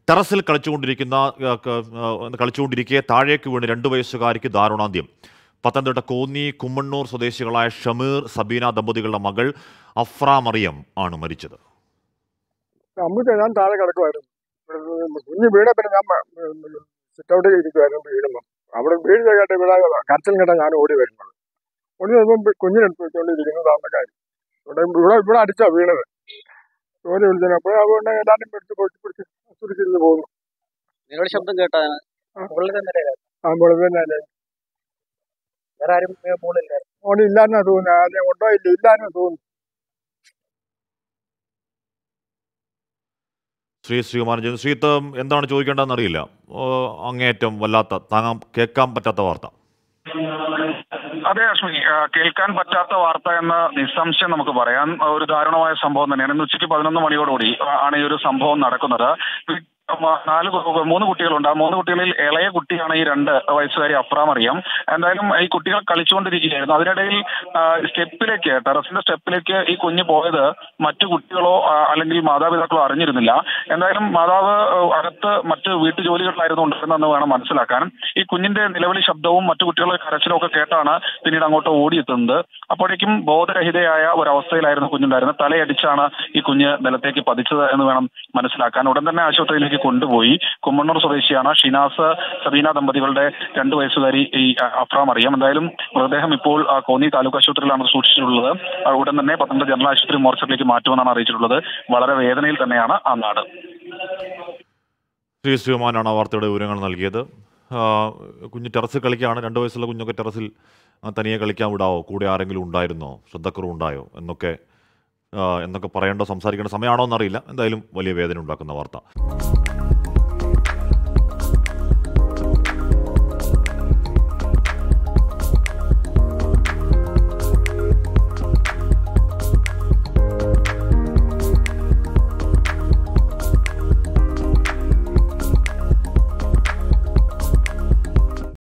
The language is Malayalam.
ടെറസിൽ കളിച്ചുകൊണ്ടിരിക്കുന്ന ആ, ക- ആ, കളിച്ചുകൊണ്ടിരിക്കെ താഴേക്ക് വീണ് രണ്ട് വയസ്സുകാരിക്ക് ദാരുണാന്ത്യം പത്തനംതിട്ട കോന്നി കുമ്മണ്ണൂർ സ്വദേശികളായ ഷമീർ സബീന ദമ്പതികളുടെ മകൾ അഫ്ര മറിയം ആണ് മരിച്ചത് അമ്മൂച്ച ഞാൻ താഴെ കിടക്കുമായിരുന്നു കുഞ്ഞ് വീണ പിന്നെ ഞാൻ സിറ്റ് ഔട്ടിൽ ഇരിക്കുമായിരുന്നു വീഴുമ്പോൾ അവിടെ വീഴുന്ന കേട്ട് ഇവിടെ കരച്ചിൽ കേട്ടാ ഞാൻ ഓടി വരുന്നത് ഓടി വരുമ്പോൾ കുഞ്ഞിനെടുത്ത് വെച്ചുകൊണ്ടിരിക്കുന്നതാണ് കാര്യം ഇവിടെ ഇവിടെ ഇവിടെ അടിച്ചാ വീണത് ജോലി വിളിച്ചത് അപ്പോൾ അതുകൊണ്ട് എല്ലാവരും പിടിച്ച് പൊട്ടി പിടിച്ച് സുരിച്ചിരുന്ന് പോകുന്നു നിങ്ങളുടെ ശബ്ദം കേട്ടാണ് മുകളിൽ തന്നെ ആ മുകളിൽ തന്നെ വേറെ ആരും മുകളിലില്ല ഓടി ഇല്ലാന്നാ തോന്നുന്നത് ആദ്യം കൊണ്ടോ ഇല്ല ഇല്ലാന്ന് തോന്നുന്നു ശ്രീ ശ്രീകുമാരൻ ശ്രീത്ത് എന്താണ് ചോദിക്കേണ്ടതെന്ന് അറിയില്ല ഓ, അങ്ങേയറ്റം വല്ലാത്ത താങ്ങാൻ കേൾക്കാൻ പറ്റാത്ത വാർത്ത അതെ അശ്വിനി ആ, കേൾക്കാൻ പറ്റാത്ത വാർത്ത എന്ന് നിസ്സംശയം നമുക്ക് പറയാം ഒരു ദാരുണമായ സംഭവം തന്നെയാണ് ഇന്ന് ഉച്ചയ്ക്ക് പതിനൊന്ന് മണിയോടുകൂടി ആ, ആണ് ഈ ഒരു സംഭവം നടക്കുന്നത് വി- മ- നാല് കു- മൂന്ന് കുട്ടികളുണ്ട് ആ മൂന്ന് കുട്ടികളിൽ ഇളയ കുട്ടിയാണ് ഈ രണ്ട് വയസ്സുകാരി അഫ്രാം അറിയാം എന്തായാലും ഈ കുട്ടികൾ കളിച്ചുകൊണ്ടിരിക്കുകയായിരുന്നു അതിനിടയിൽ ആ, സ്റ്റെപ്പിലേക്ക് ടെറസിന്റെ സ്റ്റെപ്പിലേക്ക് ഈ കുഞ്ഞ് പോയത് മറ്റു കുട്ടികളോ ആ, അല്ലെങ്കിൽ മാതാപിതാക്കളോ അറിഞ്ഞിരുന്നില്ല എന്തായാലും മാതാവ് ആ, അകത്ത് മറ്റ് വീട്ടുജോലികളിലായിരുന്നു ഉണ്ടായിരുന്നെന്ന് വേണം മനസ്സിലാക്കാൻ ഈ കുഞ്ഞിന്റെ നിലവിളി ശബ്ദവും മറ്റു കുട്ടികളുടെ കരച്ചിലും ഒക്കെ കേട്ടാണ് പിന്നീട് അങ്ങോട്ട് ഓടിയെത്തുന്നത് അപ്പോഴേക്കും ബോധരഹിതയായ ഒരവസ്ഥയിലായിരുന്നു കുഞ്ഞുണ്ടായിരുന്നത് തലയടിച്ചാണ് ഈ കുഞ്ഞ് നിലത്തേക്ക് പതിച്ചത് എന്ന് വേണം മനസ്സിലാക്കാൻ ഉടൻ തന്നെ ആശുപത്രിയിലേക്ക് കൊണ്ടുപോയി കുമ്മണ്ണൂർ സ്വദേശിയാണ് ഷിനാസ് സബീന ദമ്പതികളുടെ രണ്ടു വയസ്സുകാരി ഈ അ, അഫ്രാം അറിയാം എന്തായാലും മൃതദേഹം ഇപ്പോൾ ആ, കോന്നി താലൂക്ക് ആശുപത്രിയിലാണ് സൂക്ഷിച്ചിട്ടുള്ളത് ആ, ഉടൻ തന്നെ പത്തനംതിട്ട ജനറൽ ആശുപത്രി മോർച്ചറിലേക്ക് മാറ്റുമെന്നാണ് അറിയിച്ചിട്ടുള്ളത് വളരെ വേദനയിൽ തന്നെയാണ് ആ നാട് ശ്രീ ശ്രീകുമാരനാണ് ആ വാർത്തയുടെ വിവരങ്ങൾ നൽകിയത് ആ, കുഞ്ഞ് ടെറസിൽ കളിക്കുകയാണ് രണ്ട് വയസ്സുള്ള കുഞ്ഞൊക്കെ ടെറസിൽ ആ, തനിയെ കളിക്കാൻ വിടാവോ കൂടെ ആരെങ്കിലും ഉണ്ടായിരുന്നോ ശ്രദ്ധക്കുറവുണ്ടായോ എന്നൊക്കെ ആ, എന്നൊക്കെ പറയേണ്ടോ സംസാരിക്കേണ്ട സമയമാണോ എന്നറിയില്ല എന്തായാലും വലിയ വേദന ഉണ്ടാക്കുന്ന വാർത്ത